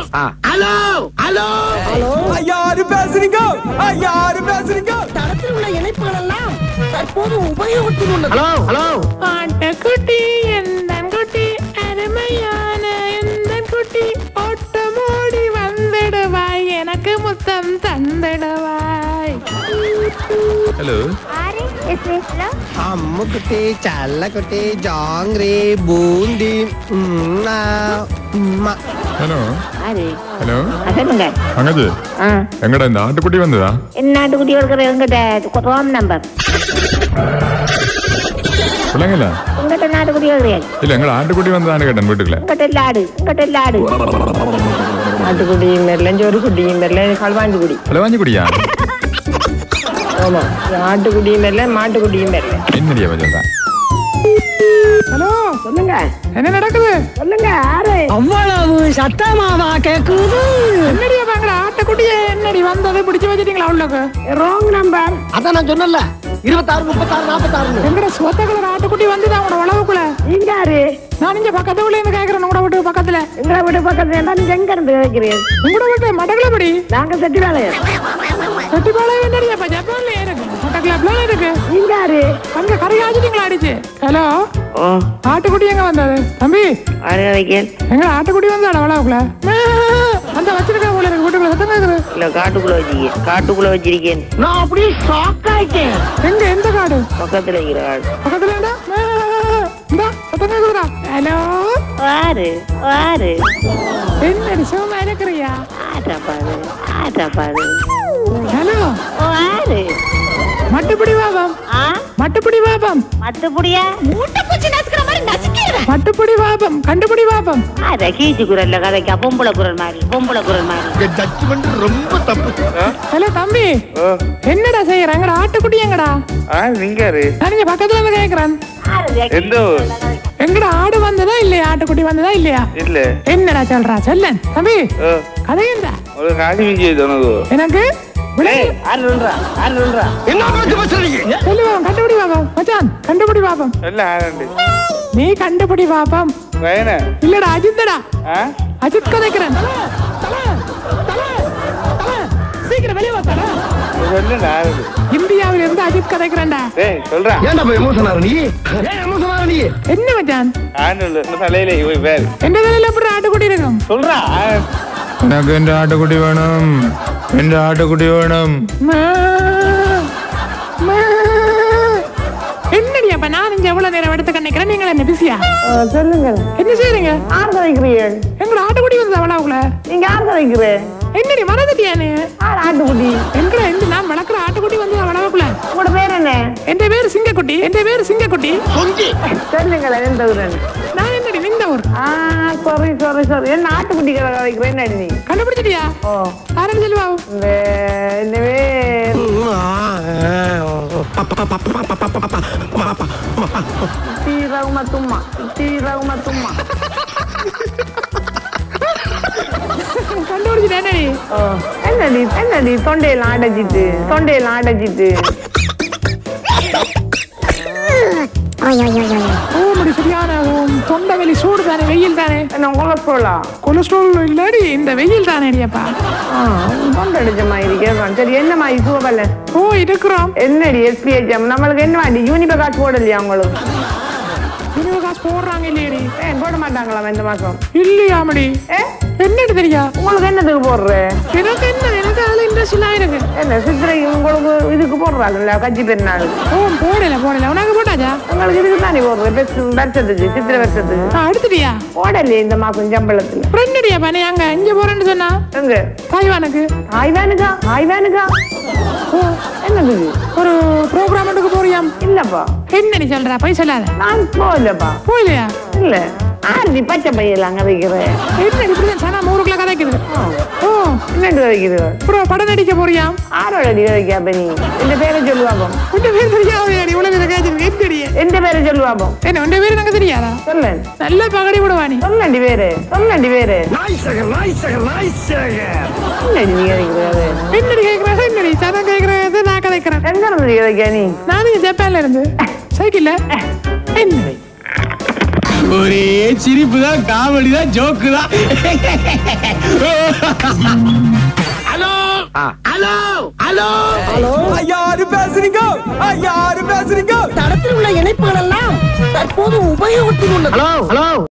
Hello hello யாரு பேசுறீங்க யாரு பேசுறீங்க தளத்தில் உள்ள இணைப்புகள் எல்லாம் தற்போது உபயோகத்தில் உள்ளது ஹலோ ஹலோ ஆட்டக்குட்டி எந்தன் குட்டி அருமையான எந்தன் குட்டி ஓட்டமோடி வந்துடுவாய் எனக்கு முத்தம் தந்திடுவாய் ஹலோ அம்முக்குட்டி சல்லக்குட்டி ஜாங்கிரி பூந்தி உம்மா, உம்மா. ஹலோ ஆறு ஹலோ சொல்லுங்க அங்கது ஆ எங்கடா இந்த ஆட்டுக்குட்டி வந்ததா என்ன நாட்டுக்குட்டி கொடுக்குற உங்ககிட்ட ரோம் நம்பர் பிள்ளைங்களா உங்ககிட்ட நாட்டுக்குட்டி கொடுக்குறீங்க இல்ல எங்கட ஆட்டுக்குட்டி வந்ததான்னு கேட்டேன் வீட்டுக்குள்ள உங்ககிட்ட லாடு உங்ககிட்ட லாடு ஆட்டுக்குடியும் வரல ஜோறு குட்டியும் வரல களுவாஞ்சு குடி ஹலோ வாங்கி குடியா ஆமா ஆட்டுக்குடியும் வரல மாட்டுக்குடியும் வரல என்னடியா சொல்றேன் ஹலோ சொல்லுங்க என்ன நடக்குது சொல்லுங்க யாரு அவ்வளவு சத்தமாவா கேக்குது என்னடியா பாங்கடா ஆட்டக்குட்டியே என்னடி வந்தது பிடிச்சு வச்சிட்டீங்களா உள்ளக்கு ராங் நம்பர் அதான் நான் சொன்னல இருபத்தாறு முப்பத்தாறு நாற்பத்தாறு எங்கட சொத்த கலர் ஆட்டுக்குட்டி வந்துதான் உங்களோட உழவுக்குள்ள நீங்க யாரு நான் இங்க பக்கத்து ஊர்ல இருந்து கேக்குறேன் உங்களோட வீட்டு பக்கத்துல எங்களை வீட்டு பக்கத்துல இருந்தா நீங்க எங்க இருந்து கேட்கிறீங்க உங்களோட வீட்டு மடகுலபடி நாங்க செட்டி வேலையர் செட்டிப்பாளையம் என்னடியா இப்ப ஜப்பான்ல இருக்கு மட்டக்கிளப்ல இருக்கு நீங்க யாரு அங்க கறி ஆச்சிட்டீங்களா அடிச்சு ஹலோ ஆட்டுக்குட்டி எங்க வந்தது தம்பி எங்க ஆட்டுக்குட்டி வந்தாடா உழவுக்குள்ள அந்த வச்சிருக்க போல இருக்கு வீட்டுக்குள்ள சத்தம் கேக்குது இல்ல காட்டுக்குள்ள வச்சிருக்கேன் காட்டுக்குள்ள வச்சிருக்கேன் நான் அப்படியே ஷாக் ஆயிட்டேன் எங்க எந்த காடு பக்கத்துல இருக்கிற காடு பக்கத்துல இருந்தா இந்தா சத்தம் கேக்குதுடா ஹலோ வாரு வாரு என்னடி சும்மா இருக்கிறியா ஆட்டப்பாடு ஆட்டப்பாடு ஹலோ வாரு மட்டுப்பிடி பாபம் ஆ மட்டுப்பிடி பாபம் மத்துப்புடியா மூட்டை பூச்சி நசுக்கிற மாதிரி நசுக்கிறேன் மட்டுப்பிடி பாபம் கண்டுபிடி பாபம் அத கீச்சு குரல்ல கதைக்கா பொம்பளை குரல் மாதிரி பொம்பளை குரல் மாதிரி ஜட்ஜ்மெண்ட் ரொம்ப தப்பு ஹலோ தம்பி என்னடா செய்யற எங்கடா ஆட்டுக்குட்டி எங்கடா ஆ நீங்க யாரு நான் இங்க பக்கத்துல இருந்து கேக்குறேன் எந்த ஊர்? எங்கடா ஆடு வந்ததா இல்லையா ஆட்டுக்குட்டி வந்ததா இல்லையா இல்ல என்னடா சொல்றா சொல்லன் தம்பி ஓ, கதையண்டா ஒரு காசி மிஞ்சி உனக்கு எனக்கு விளங்கு- என்ன பேச்சு பேசுறீங்க சொல்லு பாப்போம் கண்டுபிடி பாப்போம் மச்சான் கண்டுபிடி பாப்போம் எல்லாம் ஆரண்டு நீ கண்டுபிடி பாப்போம் பயன இல்லடா அஜித்தடா ஆ அஜித் கதைக்கிறேன் சீக்கிரம் வெளியே வாடா சொல்லு ஆரண்டு இந்தியாவில இருந்து அஜித் கதைக்கிறேன்டா டேய் சொல்றா ஏன்டா போய் எமோஷன் ஆற நீ ஏன் எமோஷன் ஆற நீ என்ன மச்சான் ஆண்டு தலையில போய் பேர் எந்த தலையில எப்படி ஆட்டுக்குட்டி இருக்கும் சொல்றா எனக்கு எந்த ஆட்டுக்குட்டி வேணும் எந்த ஆட்டுக்குட்டி வேணும் மா, மா. என்னடி அப்ப நான் இங்க எவ்வளவு நேரம் எடுத்து கண்ணிக்கிறேன் நீங்க என்ன பிஸியா சொல்லுங்க என்ன செய்றீங்க யார் கதைக்கிறீங்க எங்கட ஆட்டுக்குட்டி வந்து அவளாவுல நீங்க யார் கதைக்கிறேன் என்னடி மறந்துட்டியா நீ யார் ஆட்டுக்குட்டி எங்கட எந்த நான் வளர்க்குற ஆட்டுக்குட்டி வந்து அவளாவுக்குள்ள உங்களோட பேர் என்ன என் பேர் சிங்கக்குட்டி என் பேர் சிங்கக்குட்டி கொஞ்சி சொல்லுங்களேன் எந்த ஊரன் நான் என்னடி நின்ற ஊர் ஆ சாரி சாரி சாரி என்ன ஆட்டுக்குட்டி கதை கதைக்கிறேன் என்னடி நீ கண்டுபிடிச்சிட்டியா ஓ ஆரம்பி சொல்லுவா இந்த என்னவே தீரவுமா தும்மா தீரவுமா தும்மா கண்டுபிடிச்சிட்டா என்னடி ஓ என்னடி என்னடி தொண்டையெல்லாம் அடைச்சிட்டு தொண்டையெல்லாம் அடைச்சிட்டு ஓ முடி சரியான உம், தொண்டை வெளி சூடு தானே வெயில் தானே என்ன கொலஸ்ட்ரோலா கொலஸ்ட்ரால் இல்லடி இந்த வெயில் தானே அடியாப்பா ஆ தொண்டை அடிச்ச மாதிரி கேட்கலாம் சரி என்ன மாதிரி சூப்பர்ல ஓ இருக்கிறோம் என்னடி எஸ்பிஹெச்எம் நம்மளுக்கு என்ன வாடி யூனிப காசு போடலையா உங்களுக்கு இருபது காசு போடுறாங்க இல்லையடி ஏன் போட மாட்டாங்களா இந்த மாசம் இல்லையாமடி ஏ என்னடி தெரியா உங்களுக்கு என்னதுக்கு போடுற எனக்கு என்ன எனக்கு அதுல இன்ட்ரெஸ்ட் இல்லாம இருக்கு என்ன சித்திரை உங்களுக்கு இதுக்கு போடுறாங்கல்ல கட்சி பெருநாளுக்கு ஓ போடல போடல உனக்கு போட்டாச்சா உங்களுக்கு இதுக்கு தானே போடுறது பெஸ்ட் வருஷத்துக்கு சித்திரை வருஷத்துக்கு ஆ, அடுத்துட்டியா போடலையே இந்த மாசம் சம்பளத்துல ஃப்ரெண்டுடியா பண்ணி அங்க இங்க போறேன்னு சொன்னா எங்க தாய்வானுக்கு ஆய்வானுக்கா ஆய்வானுக்கா ஓ என்னதுக்கு ஒரு ப்ரோக்ராமுக்கு போறியாம் இல்லப்பா என்ன நீ சொல்ற போய் சொல்லாத நான் போகலப்பா போயிலையா இல்ல ஆர்த்தி பச்சை பையெல்லாம் கதைக்கிறேன் என்ன இப்படிதான் சனா ஊருக்குள்ள கதைக்குது ஓ என்னண்டு கதைக்குது அப்புறம் படம் நடிக்க போறியாம் ஆரோட அடி கதைக்கா நீ இந்த பேரை சொல்லுவாப்போ உன் பேர் தெரியாத அடி உலகத்தை கேச்சிருக்கு என்ன தெரியும் எந்த பேரை சொல்லுவாப்போ என்ன உன் பேர் எனக்கு தெரியாதா சொல்லு நல்ல பகடி விடுவா நீ சொல்லண்டி பேரு சொல்லண்டி பேரு நாய் சகர் நாய் சகர் நாய் சகர் என்னடி நீ கதைக்கிறது என்னடி கேக்குறேன் என்னடி சனம் கேக்குறது நான் கதைக்கிறேன் எங்க இருந்து கதைக்கா நீ நானும் ஜப்பான்ல இருந்து சைக்கிள்ல என்னடி ஒரே சிரிப்பு தான் காமெடி தான் ஜோக்கு தான் ஹலோ ஹலோ ஹலோ யாரு பேசுறீங்க யாரு பேசுறீங்க தடத்தில் உள்ள இணைப்புகள் எல்லாம் தற்போது உபயோகத்தில் உள்ளது ஹலோ ஹலோ